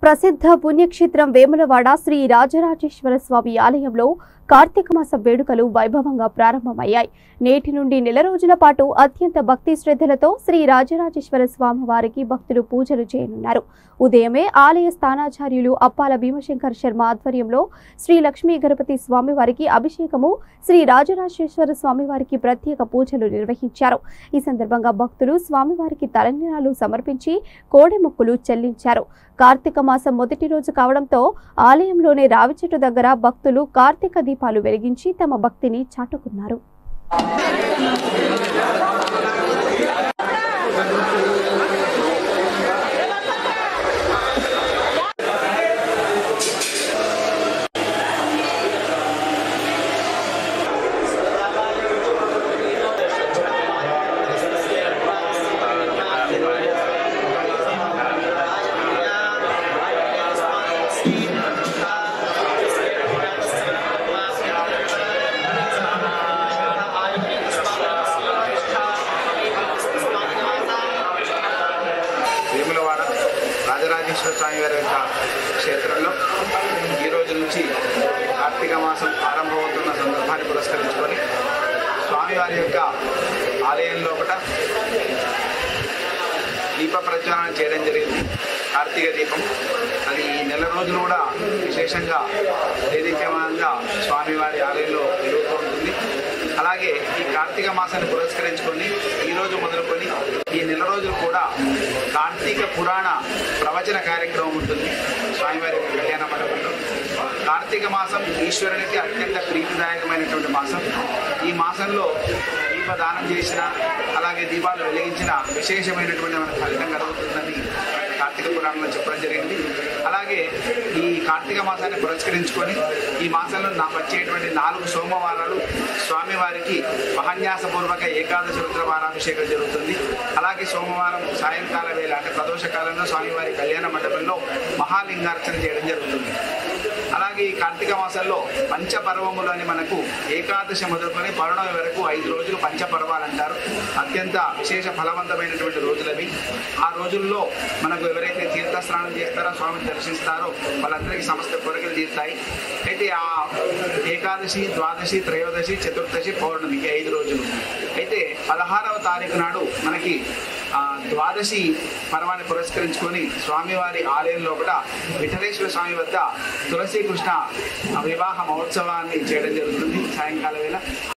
ప్రసిద్ధ పుణ్యక్షేత్రం వేములవాడ శ్రీ రాజరాజేశ్వర స్వామి ఆలయంలో కార్తీక మాస వేడుకలు వైభవంగా ప్రారంభమయ్యాయి నేటి నుండి నెల రోజుల పాటు అత్యంత భక్తి శ్రద్ధలతో శ్రీ రాజరాజేశ్వర స్వామి వారికి భక్తులు పూజలు చేయనున్నారు ఉదయమే ఆలయ స్థానాచార్యులు అప్పాల భీమశంకర్ శర్మ ఆధ్వర్యంలో శ్రీ లక్ష్మీ గణపతి స్వామి వారికి అభిషేకము శ్రీ రాజరాజేశ్వర స్వామి వారికి ప్రత్యేక పూజలు నిర్వహించారు ఈ సందర్భంగా భక్తులు స్వామివారికి తలనీలాలు సమర్పించి కోడె మొక్కులు చెల్లించారు కార్తీక మాసం మొదటి రోజు కావడంతో ఆలయంలోనే రావి చెట్టు దగ్గర భక్తులు కార్తీక దీపాలు వెలిగించి తమ భక్తిని చాటుకున్నారు వేములవాడ రాజరాజేశ్వర స్వామి వారి యొక్క క్షేత్రంలో ఈ రోజు నుంచి కార్తీక మాసం ఆరంభమవుతున్న సందర్భాన్ని పురస్కరించుకొని స్వామివారి యొక్క ఆలయం లోపల దీప ప్రజ్వలన చేయడం జరిగింది కార్తీక దీపం అది ఈ నెల రోజులు కూడా విశేషంగా దేదీప్యమానంగా స్వామివారి ఆలయంలో వెలుగుతూ ఉంటుంది అలాగే ఈ కార్తీక మాసాన్ని పురస్కరించుకొని ఈ రోజు మొదలుకొని ఈ నెల రోజులు కూడా కార్తీక పురాణ ప్రవచన కార్యక్రమం ఉంటుంది స్వామివారి యొక్క కళ్యాణ మండపంలో కార్తీక మాసం ఈశ్వరునికి అత్యంత ప్రీతిదాయకమైనటువంటి మాసం ఈ మాసంలో దీపదానం చేసిన అలాగే దీపాలు వెలిగించిన విశేషమైనటువంటి మన ఫలితం కలుగుతుందని కార్తీక పురాణంలో చెప్పడం జరిగింది అలాగే ఈ కార్తీక మాసాన్ని పురస్కరించుకొని ఈ మాసంలో నా వచ్చేటువంటి నాలుగు సోమవారాలు స్వామివారికి మహాన్యాసపూర్వక ఏకాదశి రుద్ర వారాభిషేకం జరుగుతుంది అలాగే సోమవారం సాయంకాల వేళ అంటే ప్రదోష కాలంలో స్వామివారి కళ్యాణ మండపంలో మహాలింగార్చన చేయడం జరుగుతుంది అలాగే ఈ కార్తీక మాసంలో పంచపర్వములు అని మనకు ఏకాదశి మొదలుకొని పౌర్ణమి వరకు ఐదు రోజులు పంచపర్వాలు అంటారు అత్యంత విశేష ఫలవంతమైనటువంటి రోజులవి ఆ రోజుల్లో మనకు ఎవరైతే తీర్థ స్నానం చేస్తారో స్వామిని దర్శిస్తారో వాళ్ళందరికీ సమస్త కోరికలు తీరుతాయి అయితే ఆ ఏకాదశి ద్వాదశి త్రయోదశి చతుర్దశి పౌర్ణమి ఈ ఐదు రోజులు అయితే పదహారవ తారీఖు నాడు మనకి ఆ ద్వాదశి పర్వాన్ని పురస్కరించుకొని స్వామివారి ఆలయం లోపల విఠలేశ్వర స్వామి వద్ద తులసి కృష్ణ వివాహ మహోత్సవాన్ని చేయడం జరుగుతుంది సాయంకాల వేళ